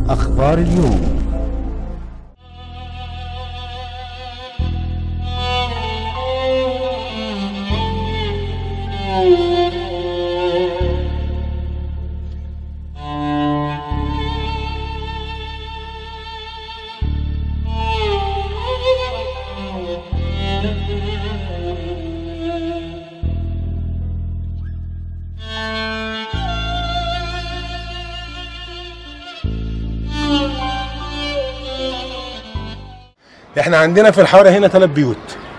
أخبار اليوم احنا عندنا في الحاره هنا ثلاث بيوت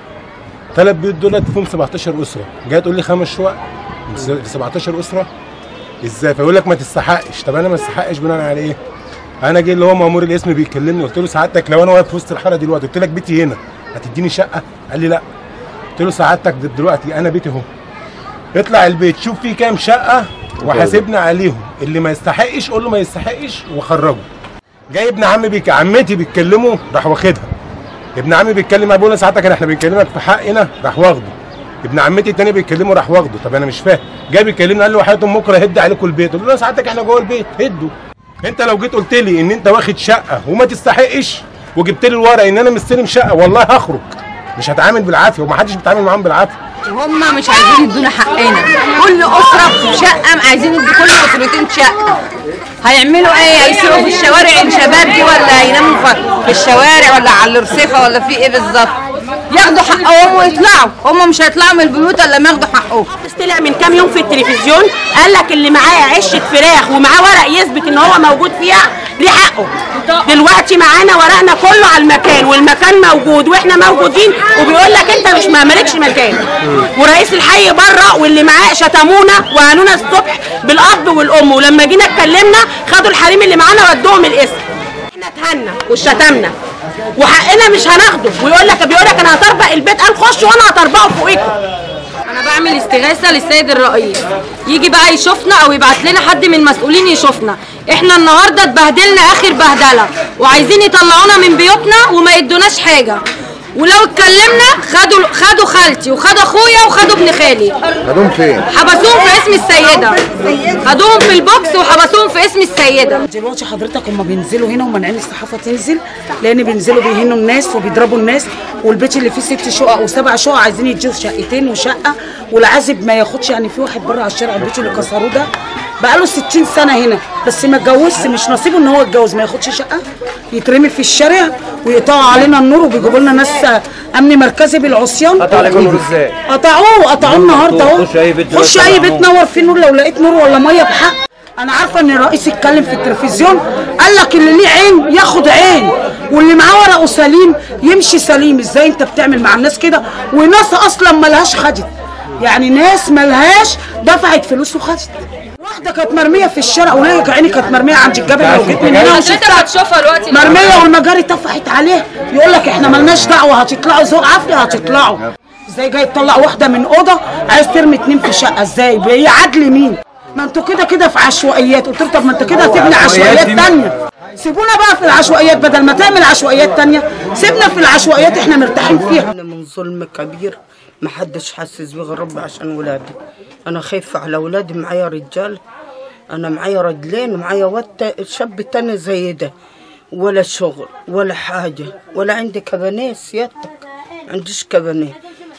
ثلاث بيوت دولت فيهم 17 اسره جاي تقول لي خمس شقق في 17 اسره ازاي فيقول لك ما تستحقش طب انا ما استحقش بناء على ايه انا جه اللي هو مامور الاسم بيكلمني قلت له سعادتك لو انا واقف في وسط الحاره دلوقتي قلت لك بيتي هنا هتديني شقه قال لي لا قلت له سعادتك دلوقتي انا بيتي اهو اطلع البيت شوف فيه كام شقه وحاسبني عليهم اللي ما يستحقش قول له ما يستحقش وخرجه جاي ابن عمي بيك عمتي بيتكلموا راح واخدها ابن عمي بيتكلم معايا بيقول له ساعتك احنا بنكلمك في حقنا راح واخده ابن عمتي التاني بيتكلموا راح واخده طب انا مش فاهم جاي بيكلمني قال له وحياة بكره هد عليكم البيت قلت له ساعتك احنا جوه البيت هدوا انت لو جيت قلت لي ان انت واخد شقه وما تستحقش وجبت لي الورق ان انا مستلم شقه والله هخرج مش هتعامل بالعافيه ومحدش بيتعامل معاهم بالعافيه هم مش عايزين يدونا حقنا كل اسره في شقه عايزين يدوا كل اسرتين شقه هيعملوا ايه هيسيبوا في الشوارع الشباب دي ولا هيناموا في- في الشوارع ولا على الرصيفه ولا في ايه بالظبط ياخدوا حقهم ويطلعوا هم مش هيطلعوا من البيوت الا لما ياخدوا حقهم طلع من كام يوم في التلفزيون قال لك اللي معاه عشه فراخ ومعاه ورق يثبت ان هو موجود فيها ليه حقه دلوقتي معانا ورقنا كله على المكان والمكان موجود واحنا موجودين وبيقول لك انت مش ما مالكش مكان ورئيس الحي بره واللي معاه شتمونا وهانونا الصبح بالاب والام ولما جينا اتكلمنا خدوا الحريم اللي معانا ودوهم الاسم احنا اتهنا وشتمنا وحقنا مش هناخده ويقول لك بيقول لك انا هطربق البيت قال خش وانا هطربقه فوقيكم انا بعمل استغاثه للسيد الرئيس يجي بقى يشوفنا او يبعت لنا حد من المسؤولين يشوفنا احنا النهارده اتبهدلنا اخر بهدله وعايزين يطلعونا من بيوتنا وما يدوناش حاجه ولو اتكلمنا خدوا خدوا خالتي وخدوا اخويا وخدوا ابن خالي خدوهم فين؟ حبسوهم في اسم السيده خدوهم في البوكس وحبسوهم في اسم السيده دلوقتي حضرتك هم بينزلوا هنا ومنعين الصحافه تنزل لان بينزلوا بيهنوا الناس وبيضربوا الناس والبيت اللي فيه ست شقق وسبع شقق عايزين يدوا شقتين وشقه والعازب ما ياخدش يعني في واحد بره على الشارع البيت اللي كسروه ده بقاله 60 سنه هنا بس ما اتجوزش مش نصيبه ان هو يتجوز ما ياخدش شقه يترمي في الشارع ويقطعوا علينا النور وبيجيبوا لنا ناس امن مركزي بالعصيان قطع عليكم النور ازاي؟ قطعوه قطعوه النهارده اهو خش أي بيت خش دلوقتي اي على بيت نور. نور فيه نور لو لقيت نور ولا ميه بحق انا عارفه ان الرئيس اتكلم في التلفزيون قال لك اللي ليه عين ياخد عين واللي معاه ورقه سليم يمشي سليم ازاي انت بتعمل مع الناس كده وناس اصلا ملهاش خدت يعني ناس ملهاش دفعت فلوس وخدت واحده كانت مرميه في الشارع وليه عيني كانت مرميه عند الجبل لو جيت من هنا وشفتها هتشوفها دلوقتي مرميه والمجاري طفحت عليه يقول لك احنا ملناش دعوه هتطلعوا ذوق عافيه هتطلعوا ازاي جاي تطلع واحده من اوضه عايز ترمي اتنين في شقه ازاي هي عدل مين ما انتوا كده كده في عشوائيات قلت له طب ما انت كده هتبني عشوائيات تانية سيبونا بقى في العشوائيات بدل ما تعمل عشوائيات تانية سيبنا في العشوائيات احنا مرتاحين فيها أنا من ظلم كبير محدش حاسس بيه غير ربي عشان ولادي أنا خايفة على ولادي معايا رجال أنا معايا رجلين ومعايا واد شاب تاني زي ده ولا شغل ولا حاجة ولا عندي كبانيه سيادتك عنديش كبانيه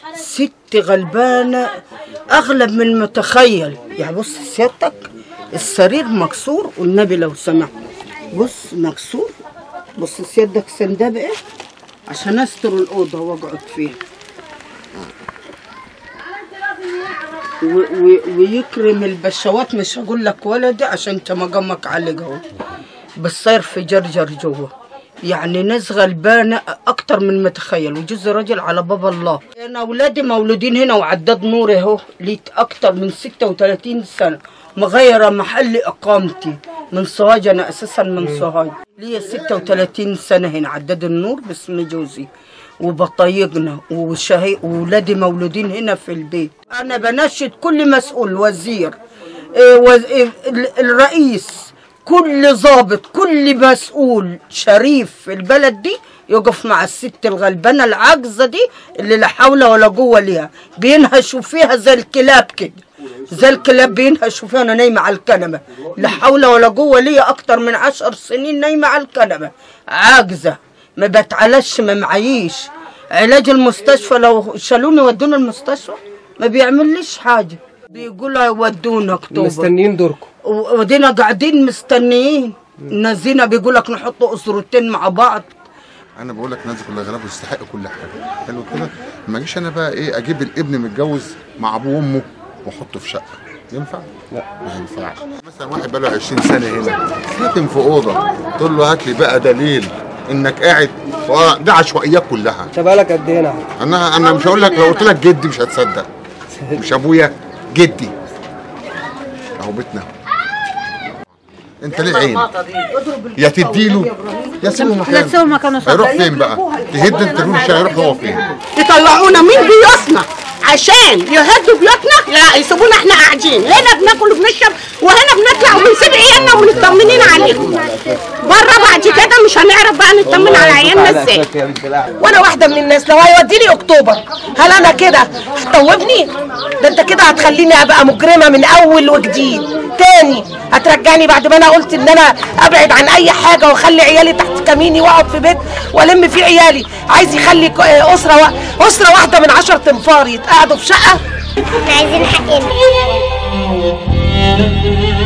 ست غلبانة أغلب من المتخيل يعني بص سيادتك السرير مكسور والنبي لو سمحت بص مكسور بص سيادتك سنداب ايه عشان استر الاوضه واقعد فيها و- و- ويكرم البشوات مش هقول لك ولدي عشان انت مقامك على اهو بس صاير في جرجر جوه يعني ناس غلبانه اكتر من متخيل وجوز راجل على باب الله انا اولادي مولودين هنا وعداد نور اهو ليت اكتر من 36 سنه مغيره محل اقامتي من سوهاج انا اساسا من سوهاج ليا 36 سنه هنا عداد النور باسم جوزي وبطيقنا وشهي وولادي مولودين هنا في البيت انا بناشد كل مسؤول وزير إيه وز... إيه ال- الرئيس كل ضابط كل مسؤول شريف في البلد دي يقف مع الست الغلبانه العاجزه دي اللي لا حول ولا قوه ليها بينهشوا فيها زي الكلاب كده زي الكلاب بينها شوفي انا نايمه على الكنبه لا حول ولا قوه ليا اكتر من عشر سنين نايمه على الكنبه عاجزه ما بتعالجش ما معيش علاج المستشفى لو شالوني ودوني المستشفى ما بيعمليش حاجه بيقولوا يودونا اكتوبر مستنيين دوركم و- ودينا قاعدين مستنيين نزينا بيقول لك نحط اسرتين مع بعض انا بقول لك الناس دي كلها غلابه يستحق كل حاجه حلو كده ما اجيش انا بقى ايه اجيب الابن متجوز مع ابوه وامه واحطه في شقه ينفع؟ لا ما ينفعش مثلا واحد بقاله 20 سنه هنا ساكن في اوضه تقول له هات لي بقى دليل انك قاعد و- ده عشوائيات كلها انت بقالك قد ايه هنا؟ انا انا مش هقول لك لو قلت لك جدي مش هتصدق مش ابويا جدي اهو بيتنا انت ليه عين يا تديله يا سيبه مكانه هيروح فين بقى تهد انت مش هيروح هو فين يطلعونا من بيوتنا عشان يهدوا بيوتنا لا يسيبونا احنا قاعدين هنا بناكل وبنشرب وهنا بنطلع وبنسيب عيالنا ومطمنين عليهم بره بعد كده مش هنعرف بقى نطمن على عيالنا ازاي وانا واحده من الناس لو هيوديني اكتوبر هل انا كده هتطوبني ده انت كده هتخليني ابقى مجرمه من اول وجديد تاني هترجعني بعد ما انا قلت ان انا ابعد عن اي حاجه واخلي عيالي تحت كميني واقعد في بيت والم فيه عيالي عايز يخلي ك- اسره وا- اسره واحده من عشر تنفار يتقعدوا في شقه عايزين حقنا